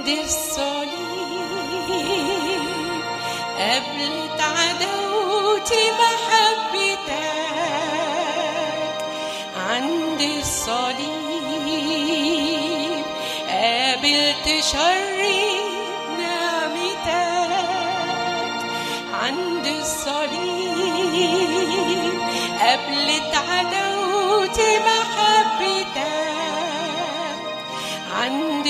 الصليب قبلت عداوتي محبتك عند الصليب قابلت شري نعمتك عند الصليب قابلت عداوتي محبتك عند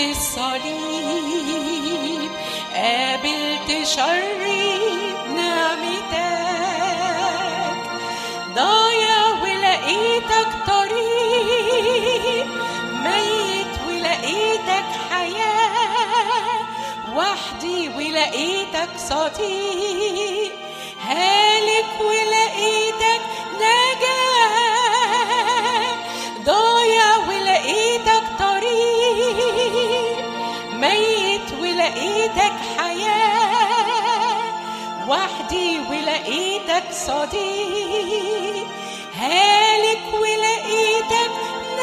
الصليب قابلت شري نعمتك ضايع ولقيتك طريق ميت ولقيتك حياة وحدي ولقيتك صديق هالك ولقيتك نجاة ضايع ولقيتك طريق ميت ولقيتك حياة وحدي ولقيتك صديق هالك ولقيتك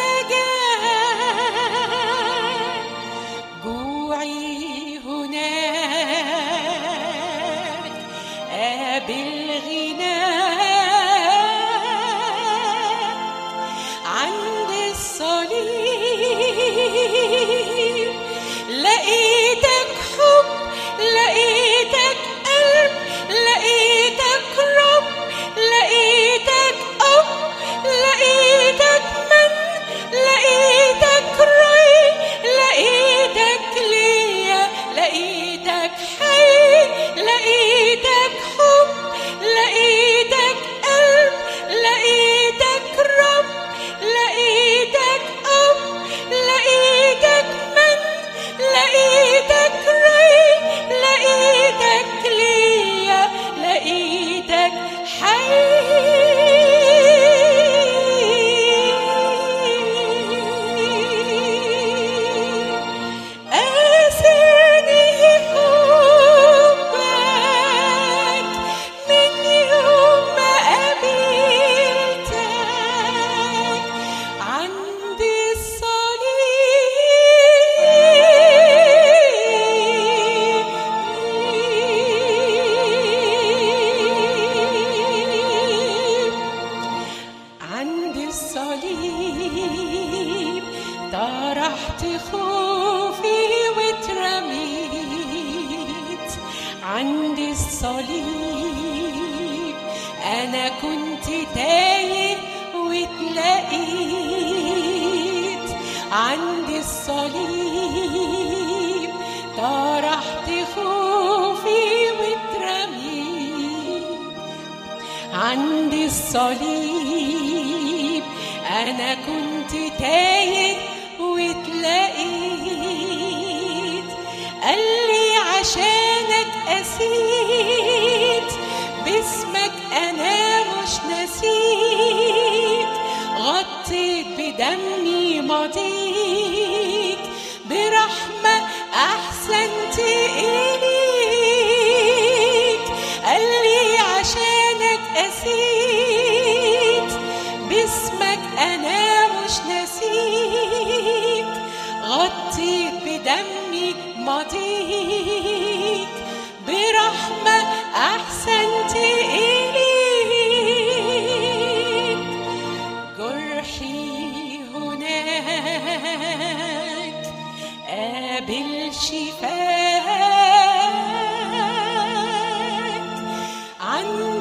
نجاة جوعي هناك قابل غناك عند الصليب لقيتك حب لقيتك قلب لقيتك رب لقيتك أب لقيتك من لقيتك ري لقيتك ليا لقيتك حي لقيتك حب لقيتك قلب لقيتك رب لقيتك أب لقيتك من لقيتك ري لقيتك ليا لقيتك حي أسرني حبك من يوم ما قابلتك عند الصليب عند الصليب طرحت خوفي واترميت عند الصليب انا كنت تايه واتلقيت عند الصليب طرحت خوفي واترميت عند الصليب أنا كنت تايه واتلقيت قال لي عشانك قسيت باسمك أنا مش نسيت غطيت بدمي ماضيك برحمة أحسنت إليك قال لي عشانك قسيت باسمك أنا مش نسيت غطيت بدمي ماضيك برحمة أحسنت إليك جرحي هناك قابل شفاك عند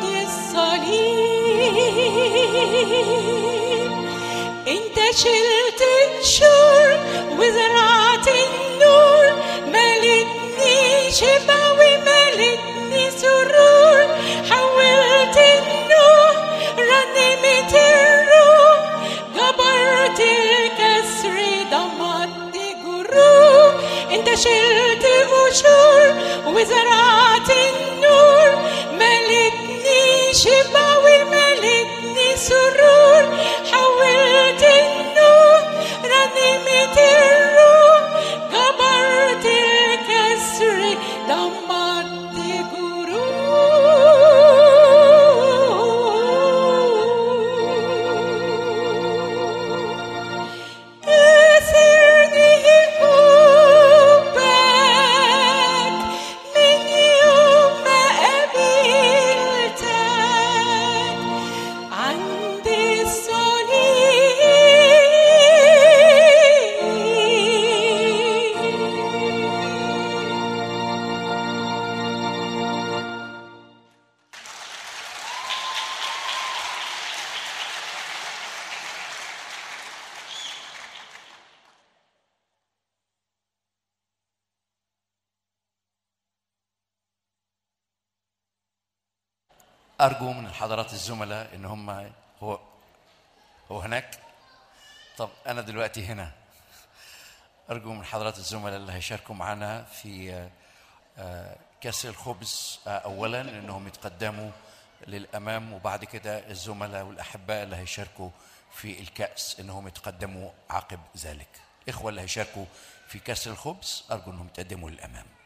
الصليب انت شلت الشور وزرعت النور ملتني شبع وملتني سرور حولت النور رنمت الروح جبرت الكسر ضمت جروح انت شلت قشور وزرعت النور ملتني شبع وملتني سرور حولت النور رنمت الروح جبرت الكسر ضمت جروح أسرني حبك ارجو من حضرات الزملاء ان هم هو هو هناك طب انا دلوقتي هنا ارجو من حضرات الزملاء اللي هيشاركوا معنا في آه، آه، كسر الخبز آه، اولا انهم يتقدموا للامام وبعد كده الزملاء والاحباء اللي هيشاركوا في الكاس انهم يتقدموا عقب ذلك اخوه اللي هيشاركوا في كسر الخبز ارجو انهم يتقدموا للامام